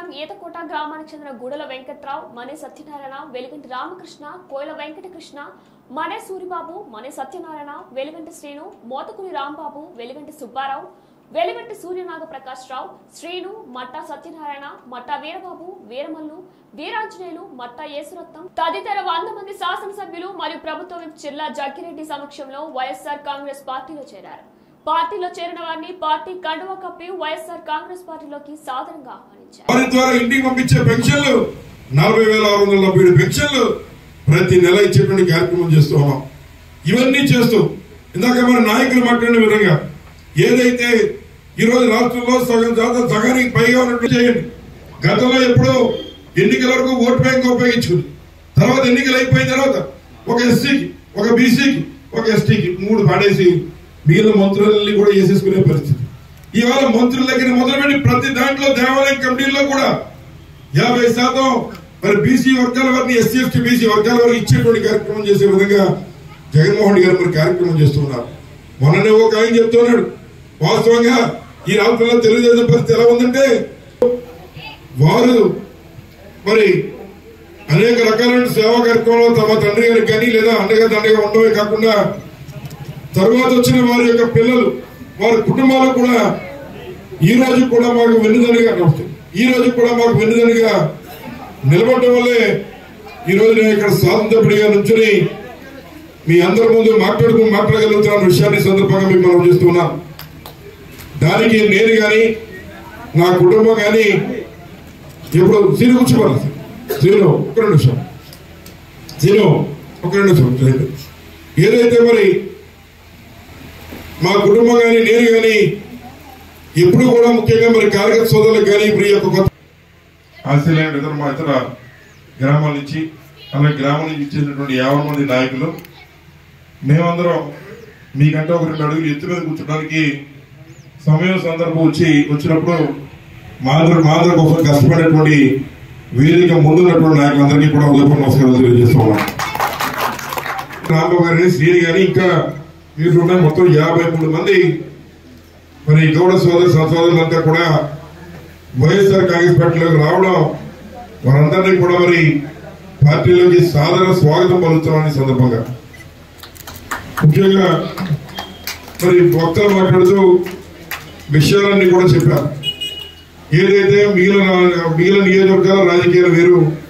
ఈతకోట గ్రామానికి చెందిన గుడల వెంకట్రావు మనే సత్యనారాయణ వెలుగంటి రామకృష్ణ కోయిల వెంకటకృష్ణ మనే సూరిబాబు మనే సత్యనారాయణ వెలుగంటి శ్రీను మోతకుని రాంబాబు వెలుగంటి సుబ్బారావు వెలుగంటి సూర్యనాగ ప్రకాష్ రావు శ్రీను మట్టా సత్యనారాయణ మట్టా వీరబాబు వీరమల్లు వీరాంజనేయులు మట్టా యేసురత్నం తదితర వంద మంది శాసనసభ్యులు మరియు ప్రభుత్వ విప్ జిల్లా జగ్గిరెడ్డి సమక్షంలో వైఎస్ఆర్ కాంగ్రెస్ పార్టీలో చేరారు పార్టీలో చేరిన వారిని పార్టీ కండువా కప్పి వైఎస్ఆర్ కాంగ్రెస్ పార్టీలోకి సాదరంగా ఆహ్వానించారు వారి ద్వారా ఇంటికి పంపించే పెన్షన్లు నలభై వేల ఆరు వందల నలభై ఏడు పెన్షన్లు ప్రతి నెల ఇచ్చేటువంటి కార్యక్రమం చేస్తూ ఉన్నాం ఇవన్నీ చేస్తూ ఇందాక మన నాయకులు మాట్లాడిన విధంగా ఏదైతే ఈ రోజు రాష్ట్రంలో సగం శాతం సగానికి పైగా ఉన్నట్టు చేయండి గతంలో ఎప్పుడో ఎన్నికల వరకు ఓట్ బ్యాంక్ ఉపయోగించుకుంది తర్వాత ఎన్నికలు అయిపోయిన తర్వాత ఒక ఎస్సీకి ఒక బీసీకి ఒక ఎస్టీకి మూడు పాడేసి మిగిలిన మంత్రులని కూడా వేసేసుకునే పరిస్థితి ఇవాళ మంత్రుల దగ్గర మొదలుపెట్టి ప్రతి దాంట్లో దేవాలయం కమిటీల్లో కూడా యాభై శాతం మరి బీసీ వర్గాల వారిని ఎస్సీ ఎస్టీ బీసీ వర్గాల వారికి ఇచ్చేటువంటి కార్యక్రమం చేసే విధంగా జగన్మోహన్ రెడ్డి గారు మరి కార్యక్రమం చేస్తున్నారు మొన్ననే ఒక ఆయన చెప్తున్నాడు వాస్తవంగా ఈ రాష్ట్రంలో తెలుగుదేశం పరిస్థితి ఎలా ఉందంటే వారు మరి అనేక రకాలైన సేవా కార్యక్రమాలు తమ తండ్రి గారికి కానీ లేదా అండగా దండగా ఉండవే కాకుండా తర్వాత వచ్చిన వారి యొక్క పిల్లలు వారి కుటుంబాలకు కూడా ఈ రోజు కూడా మాకు వెన్నుదనిగా నమస్తే. ఈ రోజు కూడా మాకు వెన్నుదనిగా నిలబడటం వల్లే ఈ రోజు నేను ఇక్కడ స్వాతంత్రపడిగా నుంచుని మీ అందరి ముందు మాట్లాడుతూ మాట్లాడగలుగుతున్న విషయాన్ని ఈ సందర్భంగా మీకు మనం చేస్తున్నాం దానికి నేను కానీ నా కుటుంబం కానీ ఇప్పుడు సీను కూర్చోవాలి సీను ఒక రెండు నిమిషం సీను ఒక రెండు నిమిషం రండి. ఏదైతే మరి మా కుటుంబం కానీ నేను కానీ ఎప్పుడు కూడా ముఖ్యంగా మరి కార్యకర్త సోదరులకు కానీ ఇప్పుడు ఈ యొక్క కొత్త ఆస్ట్రేలియా ఇతర మా ఇతర గ్రామాల నుంచి అలాగే గ్రామం నుంచి ఇచ్చేసినటువంటి యాభై మంది నాయకులు మేమందరం మీకంటే ఒక రెండు అడుగులు ఎత్తు మీద కూర్చోడానికి సమయం సందర్భం వచ్చి వచ్చినప్పుడు మా అందరూ మా అందరి కోసం కష్టపడేటువంటి వేదిక ముందున్నటువంటి నాయకులందరికీ కూడా ఉదయపూర్ నమస్కారాలు తెలియజేస్తున్నాం రాంబాబు గారిని శ్రీని గారి ఇంకా మీరు ఉన్న మొత్తం యాభై మూడు మంది మరి గౌడ సోదర సోదరులంతా కూడా వైఎస్ఆర్ కాంగ్రెస్ పార్టీలోకి రావడం వారందరినీ కూడా మరి పార్టీలోకి సాధారణ స్వాగతం పలుకుతున్నామని సందర్భంగా ముఖ్యంగా మరి వక్తలు మాట్లాడుతూ విషయాలన్నీ కూడా చెప్పారు ఏదైతే మిగిలిన మిగిలిన నియోజకవర్గాల రాజకీయాలు వేరు